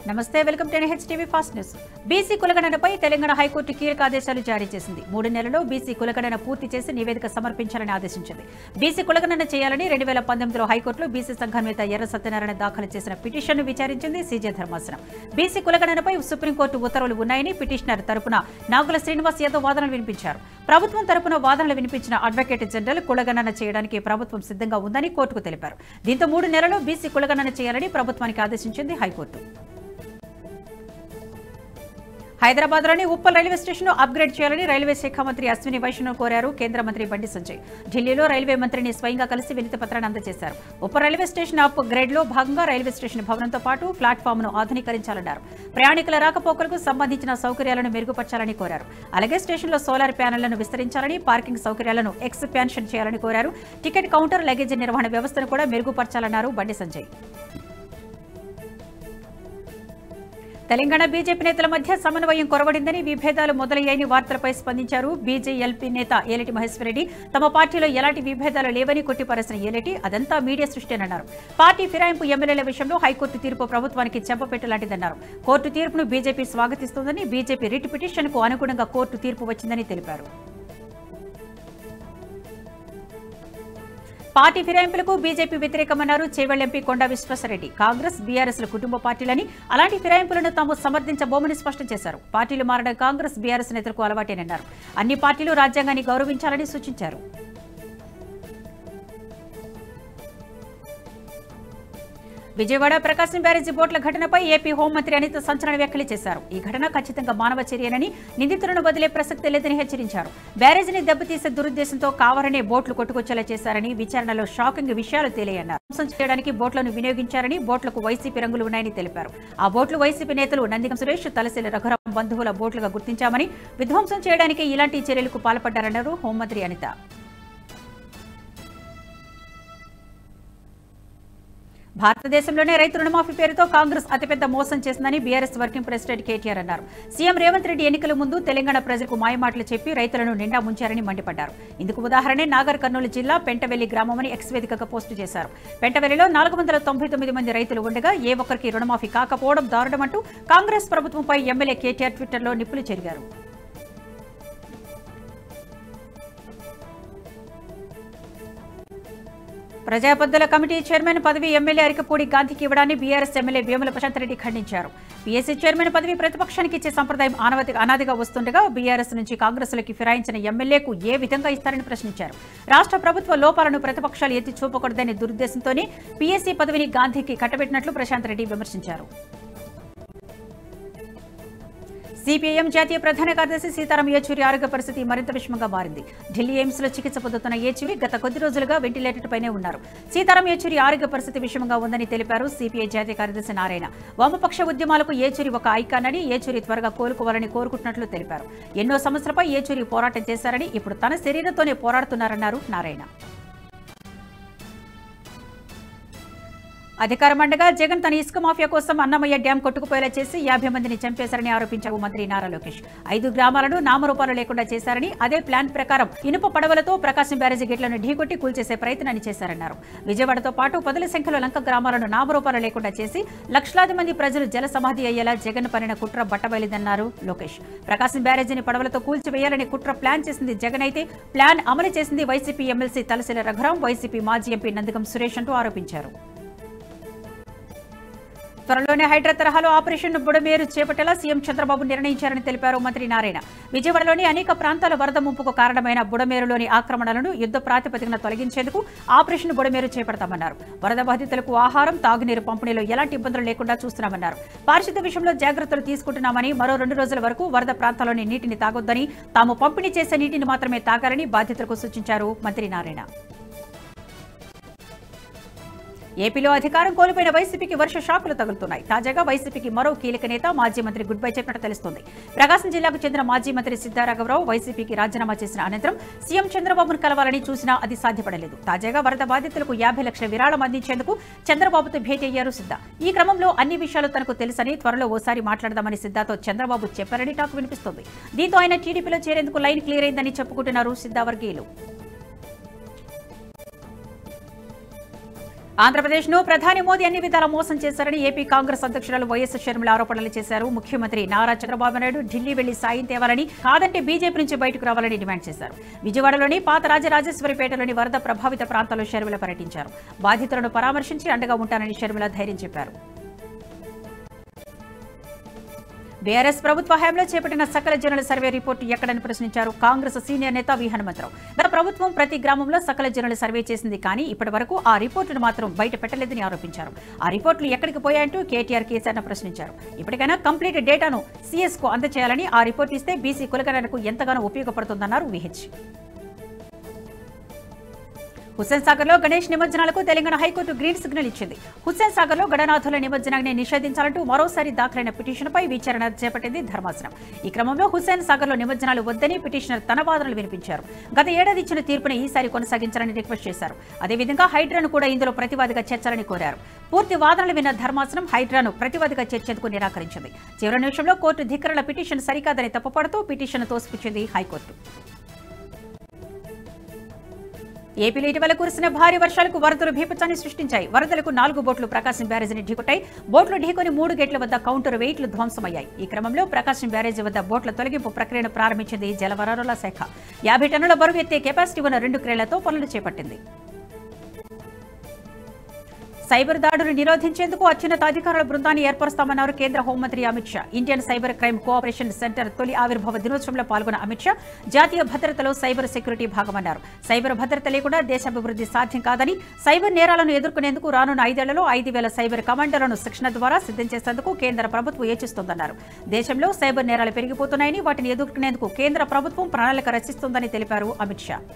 నమస్తే welcome to H TV fast news BC కులగణనపై Telangana high court కీలక ఆదేశాలు జారీ చేసింది మూడు నెలల్లో బీసీ కులగణన పూర్తి చేసి నివేదిక సమర్పించాలని ఆదేశించింది బీసీ కులగణన చేయాలని రెండు వేల పంతొమ్మిదిలో హైకోర్టులో బీసీ సంఘం నేత ఎర్ర సత్యనారాయణ దాఖలు చేసిన పిటిషన్ను విచారించింది సీజే ధర్మాసనం బీసీ కులగణనపై సుప్రీంకోర్టు ఉత్తర్వులు ఉన్నాయని పిటిషనర్ తరపున నాగుల శ్రీనివాస్ యాదవ్ వాదనలు వినిపించారు ప్రభుత్వం తరపున వాదనలు వినిపించిన అడ్వకేట్ జనరల్ కులగణన చేయడానికి ప్రభుత్వం సిద్ధంగా ఉందని కోర్టుకు తెలిపారు దీంతో మూడు నెలల్లో బీసీ కులగణన చేయాలని ప్రభుత్వానికి ఆదేశించింది హైకోర్టు హైదరాబాద్ లోని ఉప్పల్ రైల్వే స్టేషన్ అప్గ్రేడ్ చేయాలని రైల్వే శాఖ మంత్రి అశ్విని వైష్ణవ్ కోరారు కేంద్ర మంత్రి బండి సంజయ్ ఢిల్లీలో రైల్వే మంత్రిని స్వయంగా కలిసి వినతి పత్రాన్ని అందజేశారు Uppal railway station upgrade లో భాగంగా రైల్వే స్టేషన్ భవనంతో పాటు ప్లాట్ఫామ్ ను ఆధునీకరించాలన్నారు ప్రయాణికుల రాకపోకలకు సంబంధించిన సౌకర్యాలను మెరుగుపరచాలని కోరారు అలాగే స్టేషన్లో సోలార్ ప్యానెళ్లను విస్తరించాలని పార్కింగ్ సౌకర్యాలను ఎక్స్పాన్షన్ చేయాలని కోరారు టికెట్ కౌంటర్ లగేజ్ నిర్వహణ వ్యవస్థను కూడా మెరుగుపరచాలన్నారు బండి సంజయ్ తెలంగాణ బీజేపీ నేతల మధ్య సమన్వయం కొరవడిందని విభేదాలు మొదలయ్యాయని వార్తలపై స్పందించారు బీజేఎల్పీ నేత ఏలటి మహేశ్వరరెడ్డి తమ పార్టీలో ఎలాంటి విభేదాలు లేవని కొట్టిపరసిన ఏలటి అదంతా మీడియా సృష్టినన్నారు పార్టీ ఫిరాయింపు ఎమ్మెల్యేల విషయంలో హైకోర్టు తీర్పు ప్రభుత్వానికి చెంపపెట్టు లాంటిదన్నారు కోర్టు తీర్పును బీజేపీ స్వాగతిస్తోందని బీజేపీ రిట్ పిటిషన్కు అనుగుణంగా కోర్టు తీర్పు వచ్చిందని తెలిపారు పార్టీ ఫిరాయింపులకు బీజేపీ వ్యతిరేకమన్నారు చేవెళ్ల ఎంపీ కొండా విశ్వేశ్వరరెడ్డి కాంగ్రెస్ బీఆర్ఎస్ ల కుటుంబ పార్టీలని అలాంటి ఫిరాయింపులను తాము సమర్థించబోమని స్పష్టం చేశారు పార్టీలు మారడం కాంగ్రెస్ బీఆర్ఎస్ నేతలకు అలవాటేనన్నారు అన్ని పార్టీలు రాజ్యాంగాన్ని గౌరవించాలని సూచించారు విజయవాడ ప్రకాశం బ్యారేజీ బోట్ల ఘటనపై ఏపీ హోంమంత్రి అనిత సంచలన వ్యాఖ్యలు చేశారు ఈ ఘటన ఖచ్చితంగా మానవ చర్యనని నిందితులను వదిలే ప్రసక్తి లేదని హెచ్చరించారు బ్యారేజీని దెబ్బతీసే దురుద్దేశంతో కావాలనే బోట్లు కొట్టుకొచ్చేలా చేశారని విచారణలో షాకింగ్ విషయాలు తేలియన్నారు ధ్వంసం చేయడానికి బోట్లను వినియోగించారని బోట్లకు వైసీపీ రంగులు ఉన్నాయని తెలిపారు ఆ బోట్లు వైసీపీ నేతలు నందిగం సురేష్ తలసిల రఘురాం బంధువుల బోట్లుగా గుర్తించామని విధ్వంసం చేయడానికి ఇలాంటి చర్యలకు పాల్పడ్డారన్నారు హోంమంత్రి అనిత భారతదేశంలోనే రైతు రుణమాఫీ పేరుతో కాంగ్రెస్ అతిపెద్ద మోసం చేసిందని బీఆర్ఎస్ వర్కింగ్ ప్రెసిడెంట్ కేటీఆర్ అన్నారు సీఎం రేవంత్ రెడ్డి ఎన్నికల ముందు తెలంగాణ ప్రజలకు మాయమాటలు చెప్పి రైతులను నిండా ముంచారని మండిపడ్డారు ఇందుకు ఉదాహరణే నాగర్ కర్నూలు జిల్లా పెంటవెల్లి గ్రామమని ఎక్స్ వేదికగా పోస్టు చేశారు పెంటవెల్లిలో నాలుగు వందల తొంభై తొమ్మిది మంది రైతులు ఉండగా ఏ ఒక్కరికి రుణమాఫీ కాకపోవడం దారుణమంటూ కాంగ్రెస్ ప్రభుత్వంపై ఎమ్మెల్యే కేటీఆర్ ట్విట్టర్లో నిప్పులు చెరిగారు ప్రజాపద్దుల కమిటీ చైర్మన్ పదవి ఎమ్మెల్యే అరికపూడి గాంధీకి ఇవ్వడాన్ని బీఆర్ఎస్ ఎమ్మెల్యే వేముల ప్రశాంత్ రెడ్డి ఖండించారు పీఎస్సీ చైర్మన్ పదవి ప్రతిపక్షానికి ఇచ్చే సంప్రదాయం ఆనవతి అనాదిగా వస్తుండగా బీఆర్ఎస్ నుంచి కాంగ్రెస్లోకి ఫిరాయించిన ఎమ్మెల్యేకు ఏ విధంగా ఇస్తారని ప్రశ్నించారు రాష్ట్ర ప్రభుత్వ లోపాలను ప్రతిపక్షాలు ఎత్తి చూపకూడదనే దురుద్దేశంతోనే పీఎస్సీ పదవిని గాంధీకి కట్టబెట్టినట్లు ప్రశాంత్ రెడ్డి విమర్శించారు సిపిఐఎం జాతీయ ప్రధాన కార్యదర్శి సీతారాం యేచూరి ఆరోగ్య పరిస్థితి మరింత విషమంగా మారింది ఢిల్లీ ఎయిమ్స్ లో చికిత్స పొందుతున్న యేచూరి గత కొద్ది రోజులుగా వెంటిలేటర్ పైనే ఉన్నారు సీతారాం యేచూరి ఆరోగ్య పరిస్థితి విషమంగా ఉందని తెలిపారు సిపిఐ జాతీయ కార్యదర్శి నారాయణ వామపక్ష ఉద్యమాలకు యేచూరి ఒక ఐకాన్ అని యేచూరి త్వరగా కోలుకోవాలని కోరుకుంటున్నట్లు తెలిపారు ఎన్నో సమస్యలపై యేచూరి పోరాటం చేశారని ఇప్పుడు తన శరీరంతోనే పోరాడుతున్నారన్నారు నారాయణ అధికారం అండగా జగన్ తన ఇసుక మాఫియా కోసం అన్నమయ్య డ్యాం కొట్టుకుపోయేలా చేసి యాభై మందిని చంపేశారని ఆరోపించారు మంత్రి నారా లోకేష్ ఐదు గ్రామాలను నామరూపాలు లేకుండా చేశారని అదే ప్లాన్ ప్రకారం ఇనుప పడవలతో ప్రకాశం బ్యారేజీ గేట్లను ఢీకొట్టి కూల్చేసే ప్రయత్నాన్ని చేశారన్నారు విజయవాడతో పాటు పదుల సంఖ్యలో లంక గ్రామాలను నామరూపాలు లేకుండా చేసి లక్షలాది మంది ప్రజలు జల సమాధి అయ్యేలా జగన్ పనిన కుట్ర బట్టబయలిదన్నారు లోకేష్ ప్రకాశం బ్యారేజీని పడవలతో కూల్చివేయాలని కుట్ర ప్లాన్ చేసింది జగన్ అయితే ప్లాన్ అమలు చేసింది YCP MLC Talasila Raghuram YCP మాజీ ఎంపీ నందిగం సురేష్ అంటూ ఆరోపించారు త్వరలోనే హైడ్రా తరహాలో ఆపరేషన్ బుడమేరు చేపట్టేలా సీఎం చంద్రబాబు నిర్ణయించారని తెలిపారు మంత్రి నారాయణ విజయవాడలోని అనేక ప్రాంతాల వరద ముంపుకు కారణమైన బుడమేరులోని ఆక్రమణలను యుద్ధ ప్రాతిపదికన తొలగించేందుకు ఆపరేషన్ బుడమేరు చేపడతామన్నారు వరద బాధితులకు ఆహారం తాగునీరు పంపిణీలో ఎలాంటి ఇబ్బందులు లేకుండా చూస్తున్నామన్నారు పారిశుద్ధ్య విషయంలో జాగ్రత్తలు తీసుకుంటున్నామని మరో రెండు రోజుల వరకు వరద ప్రాంతాల్లోని నీటిని తాగొద్దని తాము పంపిణీ చేసే నీటిని మాత్రమే తాగాలని బాధితులకు సూచించారు మంత్రి నారాయణ ఏపీలో అధికారం కోల్పోయిన వైసీపీకి వర్ష షాకులు తగులుతున్నాయి తాజాగా వైసీపీకి మరో కీలక నేత మాజీ మంత్రి గుడ్ బై చెప్పినట్టు తెలుస్తోంది ప్రకాశం జిల్లాకు చెందిన మాజీ మంత్రి సిద్ధారాఘవరావు వైసీపీకి రాజీనామా చేసిన అనంతరం సీఎం చంద్రబాబును కలవాలని చూసినా అది సాధ్యపడలేదు తాజాగా వరద బాధితులకు యాభై లక్షల విరాళం అందించేందుకు చంద్రబాబుతో భేటీ అయ్యారు సిద్ధ ఈ క్రమంలో అన్ని విషయాలు తనకు తెలుసని త్వరలో ఓసారి మాట్లాడదామని సిద్ధాతో చంద్రబాబు చెప్పారని టాక్ వినిపిస్తోంది దీంతో ఆయన టీడీపీలో చేరేందుకు లైన్ క్లియర్ అయిందని చెప్పుకుంటున్నారు సిద్ధా వర్గీయులు ఆంధ్రప్రదేశ్ను ప్రధాని మోదీ అన్ని విధాల మోసం చేశారని ఏపీ కాంగ్రెస్ అధ్యక్షురాలు వైఎస్ షర్మిల ఆరోపణలు చేశారు ముఖ్యమంత్రి నారా చంద్రబాబు నాయుడు ఢిల్లీ వెళ్లి సాయం తేవాలని కాదంటే బీజేపీ నుంచి బయటకు రావాలని డిమాండ్ చేశారు విజయవాడలోని పాత రాజరాజేశ్వరిపేటలోని వరద ప్రభావిత ప్రాంతాల్లో షర్మిల పర్యటించారు బాధితులను పరామర్శించి అండగా ఉంటానని షర్మిల ధైర్యం చెప్పారు బీఆర్ఎస్ ప్రభుత్వ హయాంలో చేపట్టిన సకల జనుల సర్వే రిపోర్టు ఎక్కడని ప్రశ్నించారు కాంగ్రెస్ సీనియర్ నేత వి హనుమంతరావు గత ప్రభుత్వం ప్రతి గ్రామంలో సకల జనుల సర్వే చేసింది కానీ ఇప్పటి వరకు ఆ రిపోర్టును మాత్రం బయట పెట్టలేదని ఆరోపించారు ఆ రిపోర్టులు ఎక్కడికి పోయాయంటూ కేటీఆర్ కేసీఆర్ను ప్రశ్నించారు ఇప్పటికైనా కంప్లీట్ డేటాను సీఎస్ కు అందజేయాలని ఆ రిపోర్టు ఇస్తే బీసీ కులగణనకు ఎంతగానో ఉపయోగపడుతుందన్నారు విహెచ్ హుస్సేన్ సాగర్ లో గణేష్ నిమజ్జనాలకు తెలంగాణ హైకోర్టు గ్రీన్ సిగ్నల్ ఇచ్చింది హుస్సేన్ సాగర్ లో గణనాథుల నిమజ్జనాన్ని నిషేధించాలంటూ మరోసారి దాఖలైన పిటిషన్పై విచారణ చేపట్టింది ధర్మాసనం ఈ క్రమంలో హుస్సేన్ సాగర్ లో నిమజ్జనాలు వద్దని పిటిషనర్ తన వాదనలు వినిపించారు గత ఏడాది ఇచ్చిన తీర్పుని ఈసారి కొనసాగించాలని రిక్వెస్ట్ చేశారు అదేవిధంగా హైడ్రాను కూడా ఇందులో ప్రతివాదిగా చేర్చాలని కోరారు పూర్తి వాదనలు విన్న ధర్మాసనం హైడ్రాను ప్రతివాదిగా చేర్చేందుకు నిరాకరించింది చివరి నిమిషంలో కోర్టు ధిక్కరల పిటిషన్ సరికాదని తప్పుపడుతూ పిటిషన్ తోసిపుచ్చింది హైకోర్టు ఏపీలో ఇటీవల కురిసిన భారీ వర్షాలకు వరదలు భీపత్సాన్ని సృష్టించాయి వరదలకు నాలుగు బోట్లు ప్రకాశం బ్యారేజీని ఢీకొట్టాయి బోట్లు ఢీకొని మూడు గేట్ల వద్ద కౌంటర్ వెయిట్లు ధ్వంసమయ్యాయి ఈ క్రమంలో ప్రకాశం బ్యారేజీ వద్ద బోట్ల తొలగింపు ప్రక్రియను ప్రారంభించింది జలవనరుల శాఖ యాభై టన్నుల బరువు ఎత్తే కెపాసిటీ ఉన్న రెండు క్రేళ్లతో పనులు చేపట్టింది సైబర్ దాడులు నిరోధించేందుకు అత్యున్నత అధికారుల బృందాన్ని ఏర్పరుస్తామన్నారు కేంద్ర హోంమంత్రి Amit Shah Indian cyber crime cooperation centre తొలి ఆవిర్భావ దినోత్సవంలో పాల్గొన్న అమిత్ షా జాతీయ భద్రతలో సైబర్ సెక్యూరిటీ భాగమన్నారు సైబర్ భద్రత లేకుండా దేశాభివృద్ధి సాధ్యం కాదని సైబర్ నేరాలను ఎదుర్కొనేందుకు రానున్న ఐదేళ్లలో ఐదు వేల సైబర్ కమాండర్లను శిక్షణ ద్వారా సిద్ధం చేసేందుకు కేంద్ర ప్రభుత్వం యోచిస్తోందన్నారు దేశంలో సైబర్ నేరాలు పెరిగిపోతున్నాయని వాటిని ఎదుర్కొనేందుకు కేంద్ర ప్రభుత్వం ప్రణాళిక రచిస్తోందని తెలిపారు అమిత్ షా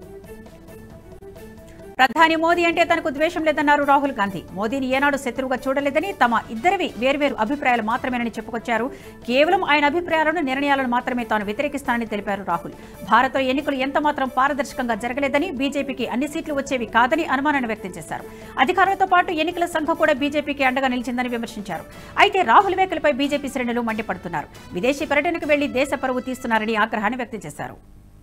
ప్రధాని మోదీ అంటే తనకు ద్వేషం లేదన్నారు రాహుల్ గాంధీ మోదీని ఏనాడు శత్రువుగా చూడలేదని తమ ఇద్దరివి వేర్వేరు అభిప్రాయాలు మాత్రమేనని చెప్పుకొచ్చారు కేవలం ఆయన అభిప్రాయాలను నిర్ణయాలను మాత్రమే తాను వ్యతిరేకిస్తానని తెలిపారు రాహుల్ భారత్లో ఎన్నికలు ఎంత మాత్రం పారదర్శకంగా జరగలేదని బీజేపీకి అన్ని సీట్లు వచ్చేవి కాదని అనుమానాన్ని వ్యక్తం చేశారు అధికారులతో పాటు ఎన్నికల సంఘం కూడా బీజేపీకి అండగా నిలిచిందని విమర్శించారు అయితే రాహుల్ వ్యాఖ్యలపై బీజేపీ శ్రేణులు మండిపడుతున్నారు విదేశీ పర్యటనకు వెళ్లి దేశ పరువు తీస్తున్నారని ఆగ్రహాన్ని వ్యక్తం చేశారు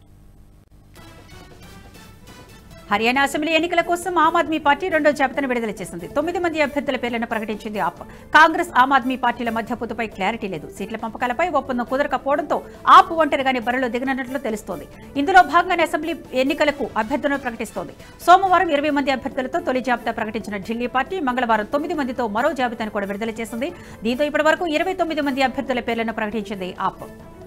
హర్యానా అసెంబ్లీ ఎన్నికల కోసం ఆమ్ ఆద్మీ పార్టీ రెండో జాబితాను విడుదల చేసింది తొమ్మిది మంది అభ్యర్థుల పేర్లను ప్రకటించింది ఆప్ కాంగ్రెస్ ఆమ్ ఆద్మీ పార్టీల మధ్య పొత్తుపై క్లారిటీ లేదు సీట్ల పంపకాలపై ఒప్పందం కుదరకపోవడంతో ఆప్ ఒంటరిగానే బరిలో దిగనున్నట్లు తెలుస్తోంది ఇందులో భాగంగానే అసెంబ్లీ ఎన్నికలకు అభ్యర్థులను ప్రకటిస్తోంది సోమవారం ఇరవై మంది అభ్యర్థులతో తొలి జాబితా ప్రకటించిన ఢిల్లీ పార్టీ మంగళవారం తొమ్మిది మందితో మరో జాబితాను కూడా విడుదల చేసింది దీంతో ఇప్పటివరకు ఇరవై తొమ్మిది మంది అభ్యర్థుల పేర్లను ప్రకటించింది ఆప్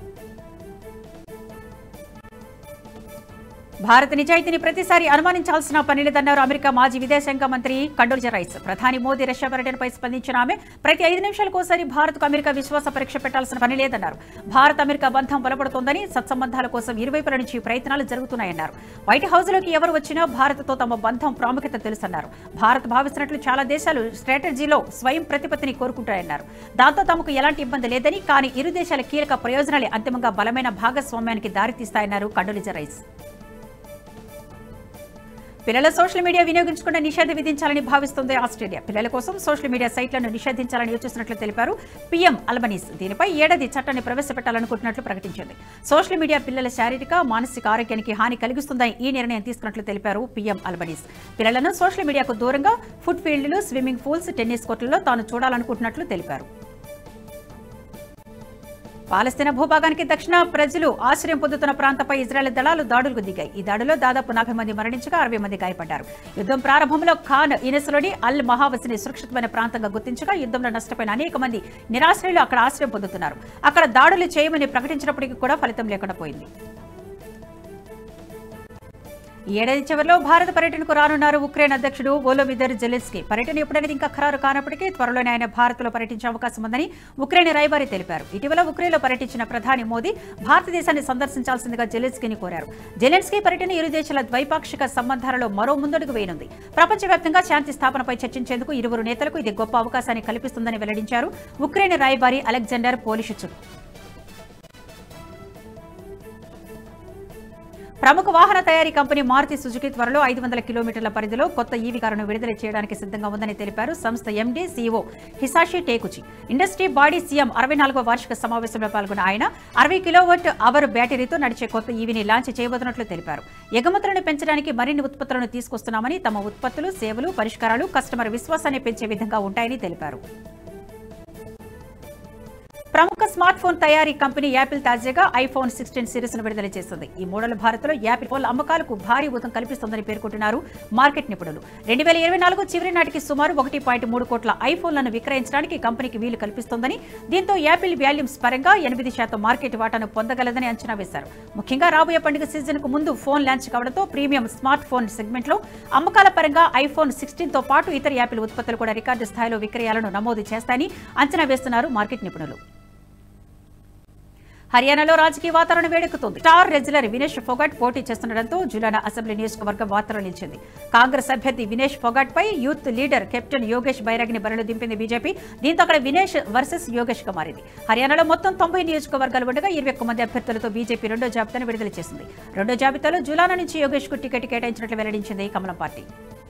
భారత నిజాయితీని ప్రతిసారి అనుమానించాల్సిన పని లేదన్నారు అమెరికా మాజీ విదేశాంగ మంత్రి కండోలిజా రైస్ ప్రధాని మోదీ రష్యా పర్యటనపై స్పందించిన ఆమె ప్రతి ఐదు నిమిషాలకోసారి భారత్కు అమెరికా విశ్వాస పరీక్ష పెట్టాల్సిన పని లేదన్నారు భారత్ అమెరికా బంధం బలపడుతోందని సత్సంబంధాల కోసం ఇరువైపుల నుంచి ప్రయత్నాలు జరుగుతున్నాయన్నారు వైట్ హౌస్లోకి ఎవరు వచ్చినా భారత్తో తమ బంధం ప్రాముఖ్యత తెలుసన్నారు భారత్ భావిస్తున్నట్లు చాలా దేశాలు స్ట్రాటజీలో స్వయం ప్రతిపత్తిని కోరుకుంటాయన్నారు దాంతో తమకు ఎలాంటి ఇబ్బంది లేదని కానీ ఇరు దేశాల కీలక ప్రయోజనాలే అంతిమంగా బలమైన భాగస్వామ్యానికి దారితీస్తాయన్నారు కండోలిజా రైస్ పిల్లల సోషల్ మీడియా వినియోగించకుండా నిషేధం విధించాలని భావిస్తోంది ఆస్ట్రేలియా పిల్లల కోసం సోషల్ మీడియా సైట్లను నిషేధించాలని యోచిస్తున్నట్లు తెలిపారు పీఎం అల్బనీస్ దీనిపై ఏడాది చట్టాన్ని ప్రవేశపెట్టాలనుకుంటున్నట్లు ప్రకటించింది సోషల్ మీడియా పిల్లల శారీరక మానసిక ఆరోగ్యానికి హాని కలిగిస్తుందని ఈ నిర్ణయం తీసుకున్నట్లు తెలిపారు పీఎం అల్బనీస్ పిల్లలను సోషల్ మీడియాకు దూరంగా ఫుడ్ ఫీల్డ్లు స్విమ్మింగ్ పూల్స్ టెన్నిస్ కోర్టుల్లో తాను చూడాలనుకుంటున్నట్లు తెలిపారు పాలస్తీనా భూభాగానికి దక్షిణ ప్రజలు ఆశ్రయం పొందుతున్న ప్రాంతంపై ఇజ్రాయెల్ దళాలు దాడులకు దిగాయి ఈ దాడిలో దాదాపు నలభై మంది మరణించగా అరవై మంది గాయపడ్డారు యుద్ధం ప్రారంభంలో ఖాన్ ఇనస్లోని అల్ మహావసిని సురక్షితమైన ప్రాంతంగా గుర్తించగా యుద్ధంలో నష్టపోయిన అనేక మంది నిరాశ్రయులు అక్కడ ఆశ్రయం పొందుతున్నారు అక్కడ దాడులు చేయమని ప్రకటించినప్పటికీ కూడా ఫలితం లేకుండా పోయింది ఈ ఏడాది చివరిలో భారత పర్యటనకు రానున్నారు ఉక్రెయిన్ అధ్యక్షుడు వోలోమిదర్ జెలెన్స్కీ పర్యటన ఎప్పుడనేది ఇంకా ఖరారు కానప్పటికీ త్వరలోనే ఆయన భారత్లో పర్యటించే అవకాశం ఉందని ఉక్రెయిన్ రాయబారి తెలిపారు ఇటీవల ఉక్రెయిన్లో పర్యటించిన ప్రధాని మోదీ భారతదేశాన్ని సందర్శించాల్సిందిగా జెలెన్స్కీని కోరారు జెలెన్స్కీ పర్యటన ఇరు దేశాల ద్వైపాక్షిక సంబంధాలలో మరో ముందడుగు వేయనుంది ప్రపంచవ్యాప్తంగా శాంతి స్థాపనపై చర్చించేందుకు ఇరువురు నేతలకు ఇది గొప్ప అవకాశాన్ని కల్పిస్తుందని వెల్లడించారు ఉక్రెయిన్ రాయబారి అలెగ్జాండర్ పోలిషుచుక్ ప్రముఖ వాహన తయారీ కంపెనీ మారుతి సుజుకి త్వరలో ఐదు వందల కిలోమీటర్ల పరిధిలో కొత్త ఈవీ కారును విడుదల చేయడానికి సిద్ధంగా ఉందని తెలిపారు సంస్థ MD CEO Hisashi Takeuchi industry body CM అరవై నాలుగో వార్షిక సమావేశంలో పాల్గొన్న ఆయన అరవై కిలోవాట్ అవర్ బ్యాటరీతో నడిచే కొత్త ఈవీని లాంచ్ చేయబోతున్నట్లు తెలిపారు ఎగుమతులను పెంచడానికి మరిన్ని ఉత్పత్తులను తీసుకొస్తున్నామని తమ ఉత్పత్తులు సేవలు పరిష్కారాలు కస్టమర్ విశ్వాసాన్ని పెంచే విధంగా ఉంటాయని తెలిపారు ప్రముఖ స్మార్ట్ ఫోన్ తయారీ కంపెనీ యాపిల్ తాజాగా ఐఫోన్ సిక్స్టీన్ సిరీస్ ను విడుదల చేసింది ఈ మోడల్ భారత్లో యాపిల్ ఫోన్ అమ్మకాలకు భారీ ఊతం కల్పిస్తోందని పేర్కొంటున్నారు మార్కెట్ నిపుణులు రెండు వేల ఇరవై నాలుగు చివరి నాటికి సుమారు ఒకటి పాయింట్ మూడు కోట్ల ఐఫోన్లను విక్రయించడానికి కంపెనీకి వీలు కల్పిస్తోందని దీంతో యాపిల్ వాల్యూమ్స్ పరంగా ఎనిమిది శాతం మార్కెట్ వాటాను పొందగలదని అంచనా వేశారు ముఖ్యంగా రాబోయే పండుగ సీజన్ కు ముందు ఫోన్ లాంచ్ కావడంతో ప్రీమియం స్మార్ట్ ఫోన్ సెగ్మెంట్ లో అమ్మకాల పరంగా ఐఫోన్ సిక్స్టీన్ తో పాటు ఇతర యాపిల్ ఉత్పత్తులు కూడా రికార్డు స్థాయిలో విక్రయాలను నమోదు చేస్తాయని అంచనా వేస్తున్నారు మార్కెట్ నిపుణులు హర్యానాలో రాజకీయ వాతావరణం వేడెక్కుతుంది స్టార్ రెజ్లర్ వినేష్ ఫొగాట్ పోటీ చేస్తుండటంతో జులానా అసెంబ్లీ నియోజకవర్గం వార్తలు నిలిచింది కాంగ్రెస్ అభ్యర్థి వినేష్ ఫొగాట్ పై యూత్ లీడర్ కెప్టెన్ యోగేష్ బైరాగ్ని బరిలో దింపింది బీజేపీ దీంతో అక్కడ వినేష్ వర్సెస్ యోగేష్ గా మారింది హర్యానాలో మొత్తం తొంభై నియోజకవర్గాలు ఉండగా ఇరవై ఒక్క మంది అభ్యర్థులతో బీజేపీ రెండో జాబితాను విడుదల చేసింది రెండో జాబితాలో జులానా నుంచి యోగేష్ కు టికెట్ కేటాయించినట్లు వెల్లడించింది కమలం పార్టీ